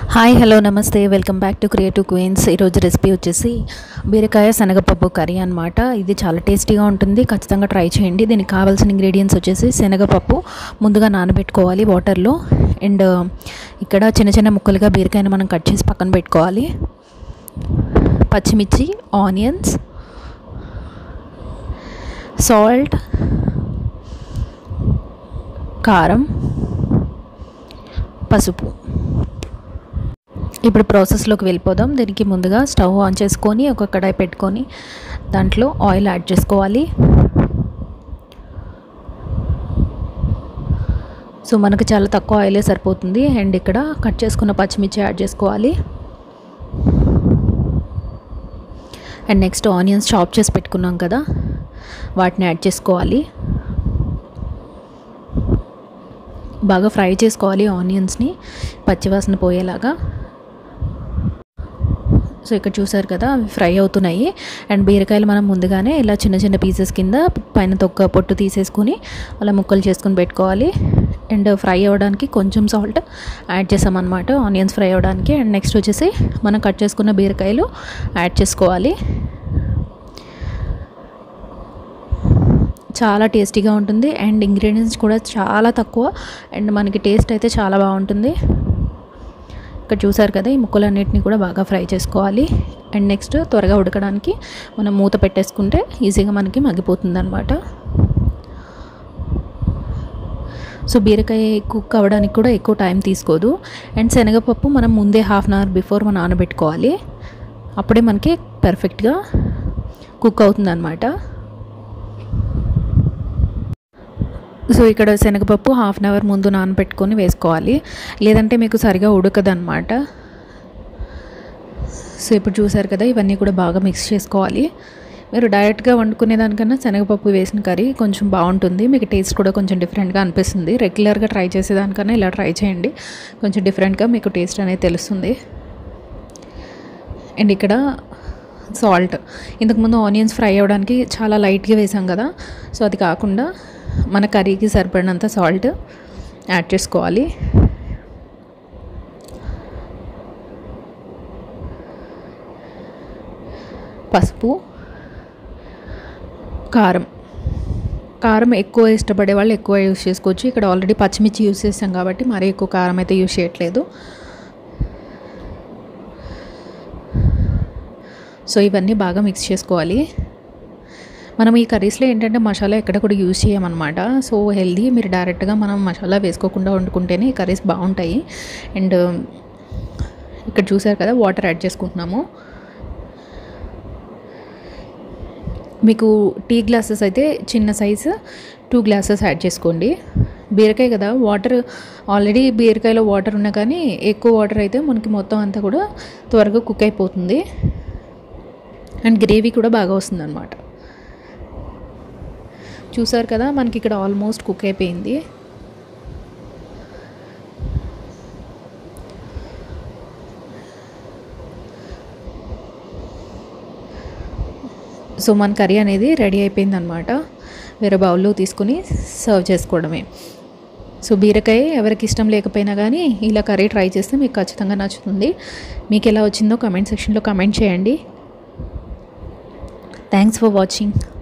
hi hello నమస్తే welcome back to creative queens ఈరోజు recipe వచ్చేసి బీరకాయ శనగపప్పు కర్రీ అనమాట ఇది చాలా టేస్టీగా ఉంటుంది ఖచ్చితంగా ట్రై చేయండి దీనికి కావాల్సిన ఇంగ్రీడియంట్స్ వచ్చేసి శనగపప్పు ముందుగా నానబెట్టుకోవాలి వాటర్లో అండ్ ఇక్కడ చిన్న చిన్న ముక్కలుగా బీరకాయని మనం కట్ చేసి పక్కన పెట్టుకోవాలి పచ్చిమిర్చి ఆనియన్స్ సాల్ట్ కారం పసుపు ఇప్పుడు ప్రాసెస్లోకి వెళ్ళిపోదాం దీనికి ముందుగా స్టవ్ ఆన్ చేసుకొని ఒక కడాయి పెట్టుకొని దాంట్లో ఆయిల్ యాడ్ చేసుకోవాలి సో మనకు చాలా తక్కువ ఆయిలే సరిపోతుంది అండ్ ఇక్కడ కట్ చేసుకున్న పచ్చిమిర్చి యాడ్ చేసుకోవాలి అండ్ నెక్స్ట్ ఆనియన్స్ చాప్ చేసి పెట్టుకున్నాం కదా వాటిని యాడ్ చేసుకోవాలి బాగా ఫ్రై చేసుకోవాలి ఆనియన్స్ని పచ్చివాసన పోయేలాగా సో ఇక్కడ చూసారు కదా అవి ఫ్రై అవుతున్నాయి అండ్ బీరకాయలు మనం ముందుగానే ఇలా చిన్న చిన్న పీసెస్ కింద పైన తొక్క పొట్టు తీసేసుకుని అలా ముక్కలు చేసుకుని పెట్టుకోవాలి అండ్ ఫ్రై అవ్వడానికి కొంచెం సాల్ట్ యాడ్ చేసామన్నమాట ఆనియన్స్ ఫ్రై అవ్వడానికి అండ్ నెక్స్ట్ వచ్చేసి మనం కట్ చేసుకున్న బీరకాయలు యాడ్ చేసుకోవాలి చాలా టేస్టీగా ఉంటుంది అండ్ ఇంగ్రీడియంట్స్ కూడా చాలా తక్కువ అండ్ మనకి టేస్ట్ అయితే చాలా బాగుంటుంది ఇక్కడ చూసారు కదా ఈ ముక్కలన్నిటిని కూడా బాగా ఫ్రై చేసుకోవాలి అండ్ నెక్స్ట్ త్వరగా ఉడకడానికి మనం మూత పెట్టేసుకుంటే ఈజీగా మనకి మగ్గిపోతుంది అనమాట సో బీరకాయ కుక్ అవ్వడానికి కూడా ఎక్కువ టైం తీసుకోదు అండ్ శనగపప్పు మనం ముందే హాఫ్ అన్ అవర్ బిఫోర్ మనం నానబెట్టుకోవాలి అప్పుడే మనకి పర్ఫెక్ట్గా కుక్ అవుతుంది అనమాట సో ఇక్కడ శనగపప్పు హాఫ్ అన్ అవర్ ముందు నానబెట్టుకొని వేసుకోవాలి లేదంటే మీకు సరిగా ఉడకదన్నమాట సో ఇప్పుడు చూసారు కదా ఇవన్నీ కూడా బాగా మిక్స్ చేసుకోవాలి మీరు డైరెక్ట్గా వండుకునే దానికన్నా శనగపప్పు వేసిన కర్రీ కొంచెం బాగుంటుంది మీకు టేస్ట్ కూడా కొంచెం డిఫరెంట్గా అనిపిస్తుంది రెగ్యులర్గా ట్రై చేసేదానికన్నా ఇలా ట్రై చేయండి కొంచెం డిఫరెంట్గా మీకు టేస్ట్ అనేది తెలుస్తుంది అండ్ ఇక్కడ సాల్ట్ ఇంతకుముందు ఆనియన్స్ ఫ్రై అవ్వడానికి చాలా లైట్గా వేసాం కదా సో అది కాకుండా మన కర్రీకి సరిపడినంత సాల్ట్ యాడ్ చేసుకోవాలి పసుపు కారం కారం ఎక్కువ ఇష్టపడే వాళ్ళు ఎక్కువ యూస్ చేసుకోవచ్చు ఇక్కడ ఆల్రెడీ పచ్చిమిర్చి యూస్ చేస్తాం కాబట్టి మరీ ఎక్కువ కారం అయితే యూస్ చేయట్లేదు సో ఇవన్నీ బాగా మిక్స్ చేసుకోవాలి మనం ఈ కర్రీస్లో ఏంటంటే మసాలా ఎక్కడ కూడా యూజ్ చేయమన్నమాట సో హెల్దీ మీరు డైరెక్ట్గా మనం మసాలా వేసుకోకుండా వండుకుంటేనే ఈ కర్రీస్ బాగుంటాయి అండ్ ఇక్కడ చూసారు కదా వాటర్ యాడ్ చేసుకుంటున్నాము మీకు టీ గ్లాసెస్ అయితే చిన్న సైజు టూ గ్లాసెస్ యాడ్ చేసుకోండి బీరకాయ కదా వాటర్ ఆల్రెడీ బీరకాయలో వాటర్ ఉన్నా కానీ ఎక్కువ వాటర్ అయితే మనకి మొత్తం అంతా కూడా త్వరగా కుక్ అయిపోతుంది అండ్ గ్రేవీ కూడా బాగా వస్తుంది అనమాట చూసారు కదా మనకి ఇక్కడ ఆల్మోస్ట్ కుక్ అయిపోయింది సో మన కర్రీ అనేది రెడీ అయిపోయింది అనమాట వేరే బౌల్లో తీసుకుని సర్వ్ చేసుకోవడమే సో బీరకాయ ఎవరికి ఇష్టం లేకపోయినా కానీ ఇలా కర్రీ ట్రై చేస్తే మీకు ఖచ్చితంగా నచ్చుతుంది మీకు ఎలా వచ్చిందో కమెంట్ సెక్షన్లో కమెంట్ చేయండి థ్యాంక్స్ ఫర్ వాచింగ్